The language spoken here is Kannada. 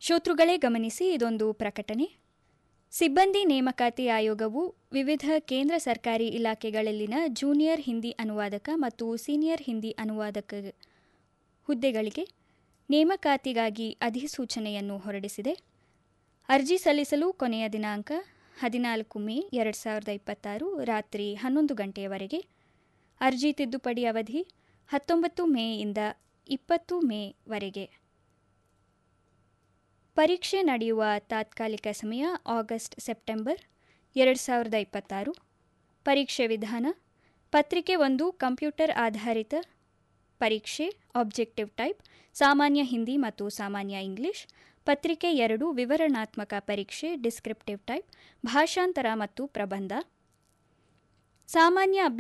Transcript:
ಶ್ರೋತೃಗಳೇ ಗಮನಿಸಿ ಇದೊಂದು ಪ್ರಕಟಣೆ ಸಿಬ್ಬಂದಿ ನೇಮಕಾತಿ ಆಯೋಗವು ವಿವಿಧ ಕೇಂದ್ರ ಸರ್ಕಾರಿ ಇಲಾಖೆಗಳಲ್ಲಿನ ಜೂನಿಯರ್ ಹಿಂದಿ ಅನುವಾದಕ ಮತ್ತು ಸೀನಿಯರ್ ಹಿಂದಿ ಅನುವಾದಕ ಹುದ್ದೆಗಳಿಗೆ ನೇಮಕಾತಿಗಾಗಿ ಅಧಿಸೂಚನೆಯನ್ನು ಹೊರಡಿಸಿದೆ ಅರ್ಜಿ ಸಲ್ಲಿಸಲು ಕೊನೆಯ ದಿನಾಂಕ ಹದಿನಾಲ್ಕು ಮೇ ಎರಡು ಸಾವಿರದ ಇಪ್ಪತ್ತಾರು ರಾತ್ರಿ ಹನ್ನೊಂದು ಗಂಟೆಯವರೆಗೆ ಅರ್ಜಿ ತಿದ್ದುಪಡಿ ಅವಧಿ ಹತ್ತೊಂಬತ್ತು ಮೇಯಿಂದ ಇಪ್ಪತ್ತು ಮೇವರೆಗೆ ಪರೀಕ್ಷೆ ನಡೆಯುವ ತಾತ್ಕಾಲಿಕ ಸಮಯ ಆಗಸ್ಟ್ ಸೆಪ್ಟೆಂಬರ್ ಎರಡು ಸಾವಿರದ ಇಪ್ಪತ್ತಾರು ಪರೀಕ್ಷೆ ವಿಧಾನ ಪತ್ರಿಕೆ ಒಂದು ಕಂಪ್ಯೂಟರ್ ಆಧಾರಿತ ಪರೀಕ್ಷೆ ಆಬ್ಜೆಕ್ಟಿವ್ ಟೈಪ್ ಸಾಮಾನ್ಯ ಹಿಂದಿ ಮತ್ತು ಸಾಮಾನ್ಯ ಇಂಗ್ಲಿಷ್ ಪತ್ರಿಕೆ ಎರಡು ವಿವರಣಾತ್ಮಕ ಪರೀಕ್ಷೆ ಡಿಸ್ಕ್ರಿಪ್ಟಿವ್ ಟೈಪ್ ಭಾಷಾಂತರ ಮತ್ತು ಪ್ರಬಂಧ ಸಾಮಾನ್ಯ